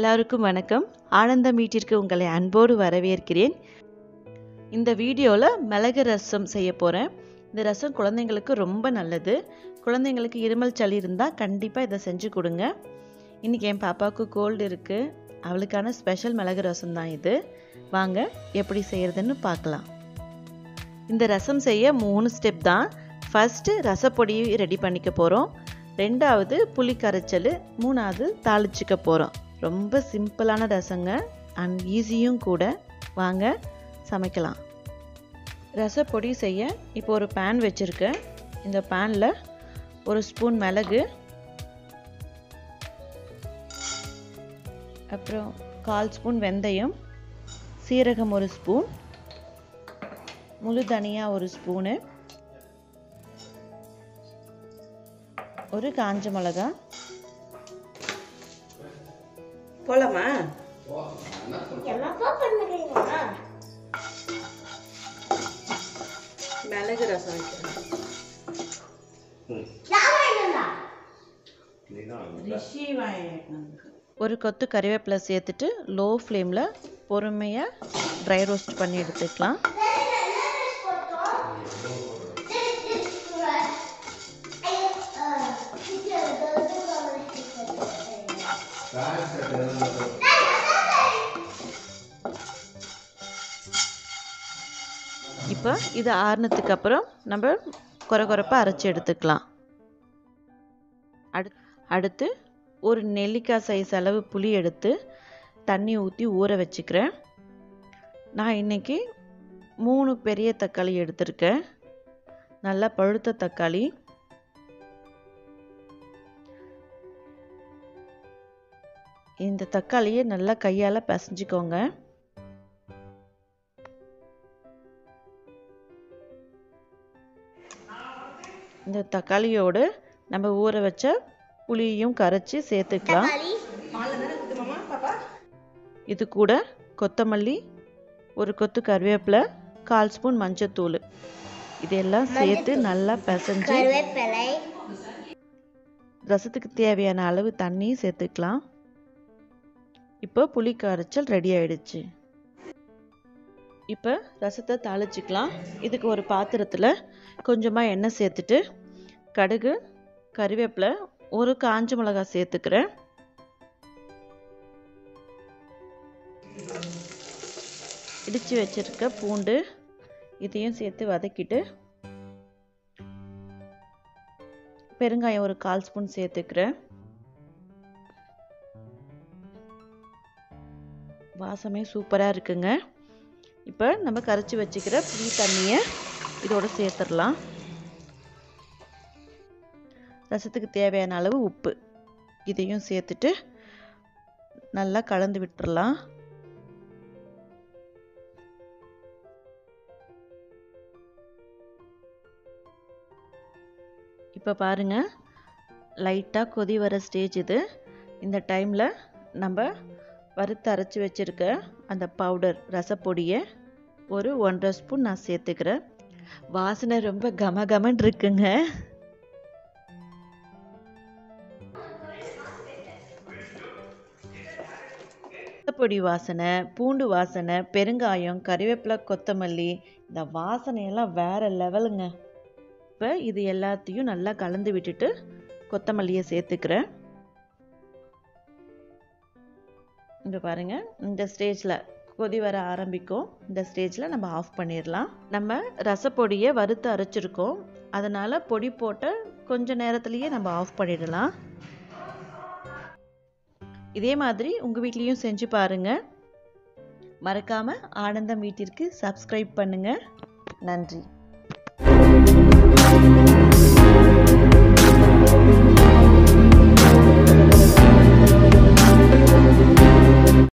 எல்லாருக்கும் வணக்கம் ஆனந்தம் வீட்டிற்கு உங்களை அன்போடு வரவேற்கிறேன் இந்த வீடியோவில் மிளகு ரசம் செய்ய போகிறேன் இந்த ரசம் குழந்தைங்களுக்கு ரொம்ப நல்லது குழந்தைங்களுக்கு இருமல் சளி இருந்தால் கண்டிப்பாக இதை செஞ்சு கொடுங்க இன்றைக்கி என் பாப்பாவுக்கு கோல்டு இருக்குது அவளுக்கான ஸ்பெஷல் மிளகு ரசம் தான் இது வாங்க எப்படி செய்கிறதுன்னு பார்க்கலாம் இந்த ரசம் செய்ய மூணு ஸ்டெப் தான் ஃபஸ்ட்டு ரசப்பொடி ரெடி பண்ணிக்க போகிறோம் ரெண்டாவது புளி கரைச்சல் மூணாவது தாளிச்சிக்க போகிறோம் ரொம்ப சிம்பிளான ரசங்க அண்ட் ஈஸியும் கூட வாங்க சமைக்கலாம் ரசப்பொடி செய்ய இப்போ ஒரு பேன் வச்சுருக்கேன் இந்த பேனில் ஒரு ஸ்பூன் மிளகு அப்புறம் கால் ஸ்பூன் வெந்தயம் சீரகம் ஒரு ஸ்பூன் முழு தனியாக ஒரு ஸ்பூனு ஒரு காஞ்ச மிளகா போலாமா மிளகு ரசம் வைக்கிறேன் ஒரு கொத்து கறிவேப்பிலை சேர்த்துட்டு லோ ஃப்ளேமில் பொறுமையாக ட்ரை ரோஸ்ட் பண்ணி எடுத்துக்கலாம் இப்போ இது ஆறுனதுக்கு அப்புறம் நம்ம குறை குறைப்பாக அரைச்சி எடுத்துக்கலாம் அடு அடுத்து ஒரு நெல்லிக்காய் சைஸ் அளவு புளி எடுத்து தண்ணி ஊற்றி ஊற வச்சுக்கிறேன் நான் இன்றைக்கி மூணு பெரிய தக்காளி எடுத்திருக்கேன் நல்லா பழுத்த தக்காளி இந்த தக்காளியை நல்லா கையால் பிசைஞ்சிக்கோங்க இந்த தக்காளியோடு நம்ம ஊற வச்ச புளியையும் கரைச்சி சேர்த்துக்கலாம் இது கூட கொத்தமல்லி ஒரு கொத்து கருவேப்பிலை கால் ஸ்பூன் மஞ்சத்தூள் இதெல்லாம் சேர்த்து நல்லா பிசைஞ்சு ரசத்துக்கு தேவையான அளவு தண்ணி சேர்த்துக்கலாம் இப்போ புளி கரைச்சல் ரெடி ஆயிடுச்சு இப்போ ரசத்தை தாளிச்சிக்கலாம் இதுக்கு ஒரு பாத்திரத்தில் கொஞ்சமாக எண்ணெய் சேர்த்துட்டு கடுகு கறிவேப்பிலை ஒரு காஞ்ச மிளகாய் சேர்த்துக்கிறேன் இடித்து வச்சிருக்க பூண்டு இதையும் சேர்த்து வதக்கிட்டு பெருங்காயம் ஒரு கால் ஸ்பூன் சேர்த்துக்கிறேன் வாசமே சூப்பராக இருக்குங்க இப்போ நம்ம கரைச்சி வச்சுக்கிற புளி தண்ணியை இதோட சேர்த்துடலாம் ரசத்துக்கு தேவையான அளவு உப்பு இதையும் சேர்த்துட்டு நல்லா கலந்து விட்டுறலாம் இப்போ பாருங்கள் லைட்டாக கொதி வர ஸ்டேஜ் இது இந்த டைமில் நம்ம வறுத்து அரைச்சி வச்சுருக்க அந்த பவுடர் ரசப்பொடியை ஒரு ஒன்றரை ஸ்பூன் நான் சேர்த்துக்கிறேன் வாசனை ரொம்ப கம கமன் இருக்குங்க பொடி வாசனை பூண்டு வாசனை பெருங்காயம் கறிவேப்பிலை கொத்தமல்லி இந்த வாசனையெல்லாம் வேறு லெவலுங்க இப்போ இது எல்லாத்தையும் நல்லா கலந்து விட்டுட்டு கொத்தமல்லியை சேர்த்துக்கிறேன் இங்கே பாருங்கள் இந்த ஸ்டேஜில் கொதி வர ஆரம்பிக்கும் இந்த ஸ்டேஜில் நம்ம ஆஃப் பண்ணிடலாம் நம்ம ரசப்பொடியை வறுத்து அரைச்சிருக்கோம் அதனால் பொடி போட்ட கொஞ்ச நேரத்துலேயே நம்ம ஆஃப் பண்ணிடலாம் இதே மாதிரி உங்கள் வீட்லேயும் செஞ்சு பாருங்கள் மறக்காமல் ஆனந்தம் வீட்டிற்கு சப்ஸ்கிரைப் பண்ணுங்கள் நன்றி